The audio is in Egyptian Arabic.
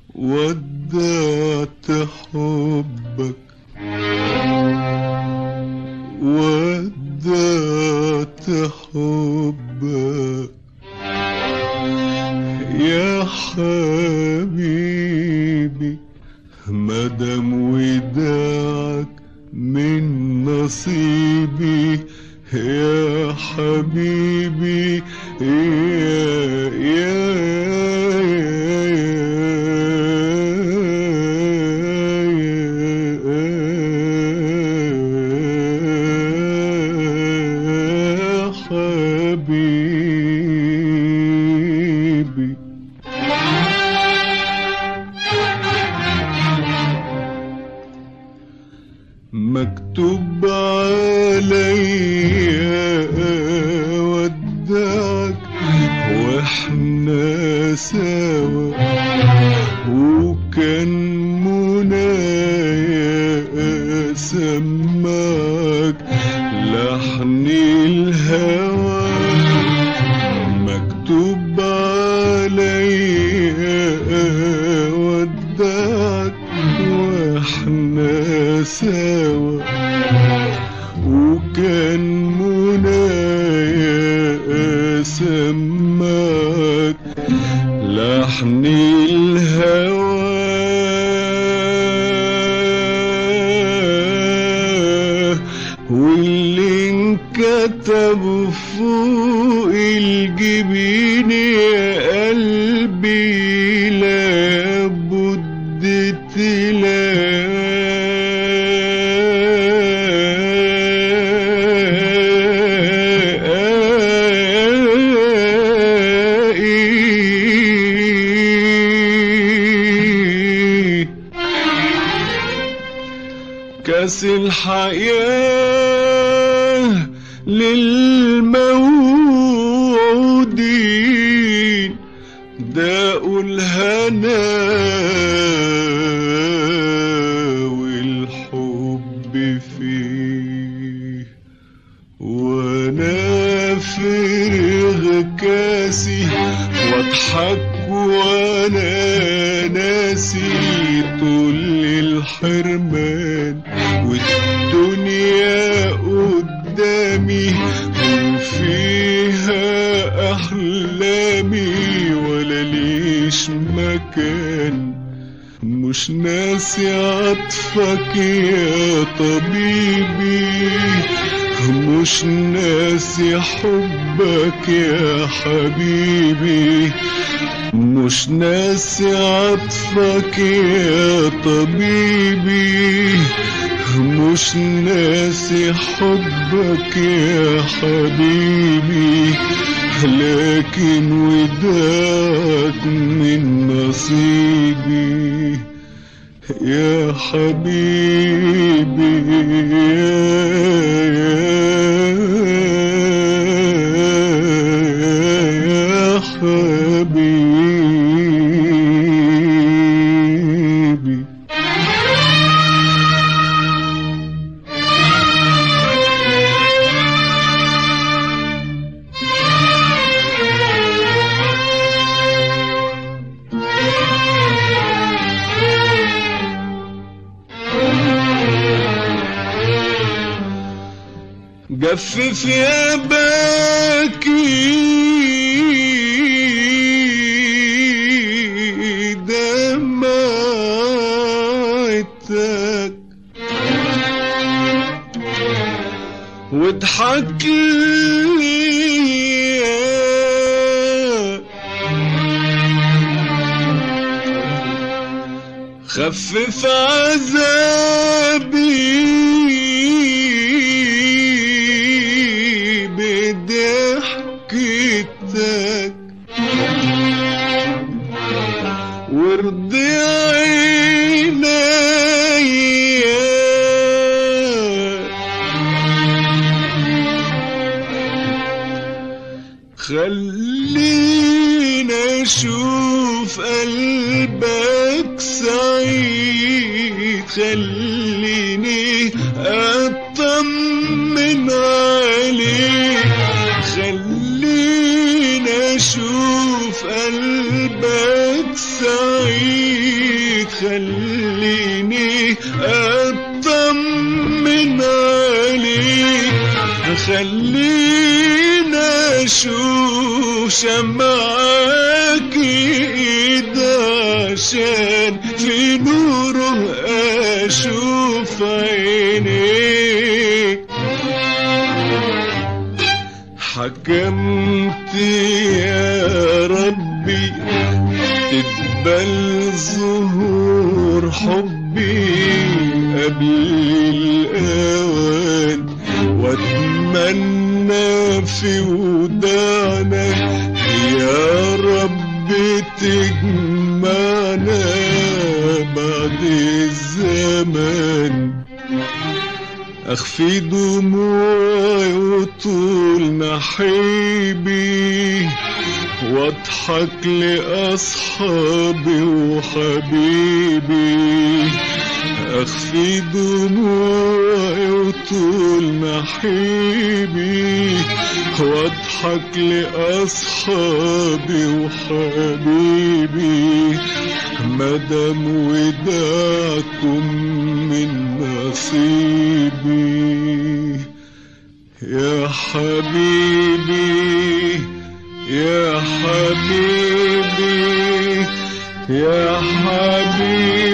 ودعت حبك ودعت حبك يا حبيبي مدام وداعك من نصيبي يا حبيبي يا يا يا حبيبي مكتوب عليا ودعك واحنا سوا وكان منايا سماك لحن الهوى مكتوب عليا ودعك واحنا سوا وكان منايا سماك لحن الهوى واللي انكتب فوق الجبين يا قلبي لابد تلاقي كاس الحياة للموعودين داء الهنا والحب فيه وانا فرغ كاسي واضحك وانا ناسي طول الحرمان والدنيا قدامي وفيها احلامي ولا ليش مكان مش ناسي عطفك يا طبيبي مش ناسي حبك يا حبيبي مش ناسي عطفك يا طبيبي مش ناسي حبك يا حبيبي لكن وداك من نصيبي يا حبيبي يا حبيبي جفف يا باكي دمعتك واضحك لي خفف عذابي بضحكتك وارضي عينيا خلينا اشوف قلبك سعيد خليني اطمن عليك خلينا اشوف قلبك سعيد خليني اطمن عليك خلينا اشوف شمعك ايده عشان في نوره اشوف عينيك حكمت يا ربي تقبل ظهور حبي قبل الأوان واتمنى في وداعنا يا رب تجمعنا بعد الزمان اخفي دموعي وطول نحيبي واضحك لاصحابي وحبيبي اخفي دموعي وطول نحيبي واضحك لاصحابي وحبيبي مدام وداعكم من نصيبي يا حبيبي يا حبيبي يا حبيبي